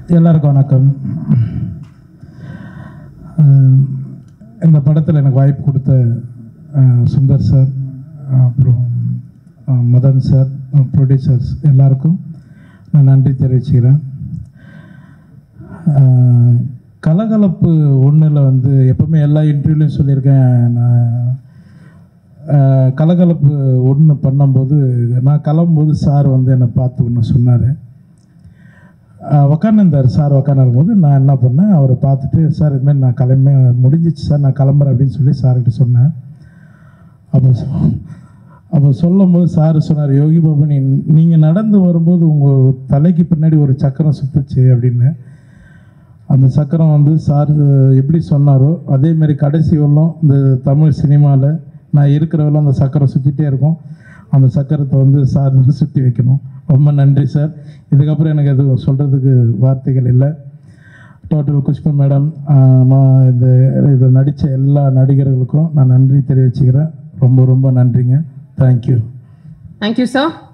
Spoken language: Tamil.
எல்லாருக்கும் வணக்கம் அஹ் இந்த படத்தில் எனக்கு வாய்ப்பு கொடுத்த அஹ், சுந்தர் சார் அப்புறம் அஹ், மதன் சார் ப்ரொடியூசர்ஸ் எல்லாருக்கும் நான் நன்றி தெரிவிச்சுக்கிறேன் அஹ், கலகலப்பு ஒன்றில் வந்து எப்பவுமே எல்லா இன்டர்வியூலையும் சொல்லியிருக்கேன் நான் அஹ், கலகலப்பு ஒன்று பண்ணும்போது நான் கிளம்பும்போது சார் வந்து என்னை பார்த்து ஒன்று சொன்னார் உக்காந்துருந்தார் சார் உக்காந்துருக்கும் போது நான் என்ன பண்ணேன் அவரை பார்த்துட்டு சார் இதுமாதிரி நான் கிளம்பி முடிஞ்சிச்சு சார் நான் கிளம்புறேன் அப்படின்னு சொல்லி சார்கிட்ட சொன்னேன் அப்போ சொ- அப்போ சொல்லும்போது சார் சொன்னார் யோகி பாபு நீ நீங்கள் நடந்து வரும்போது உங்கள் தலைக்கு பின்னாடி ஒரு சக்கரம் சுத்துச்சு அப்படின்னு அந்த சக்கரம் வந்து சார் எப்படி சொன்னாரோ அதே மாதிரி கடைசி வரலும் இந்த தமிழ் சினிமாவில் நான் இருக்கிறவரெல்லாம் அந்த சக்கரம் சுற்றிட்டே இருக்கும் அந்த சக்கரத்தை வந்து சார் வந்து சுற்றி வைக்கணும் ரொம்ப நன்றி சார் இதுக்கப்புறம் எனக்கு எதுவும் சொல்கிறதுக்கு வார்த்தைகள் இல்லை டோட்டல் குஷ்பு மேடம் நான் இந்த இதில் நடித்த எல்லா நடிகர்களுக்கும் நான் நன்றி தெரிவிச்சுக்கிறேன் ரொம்ப ரொம்ப நன்றிங்க தேங்க்யூ தேங்க்யூ சார்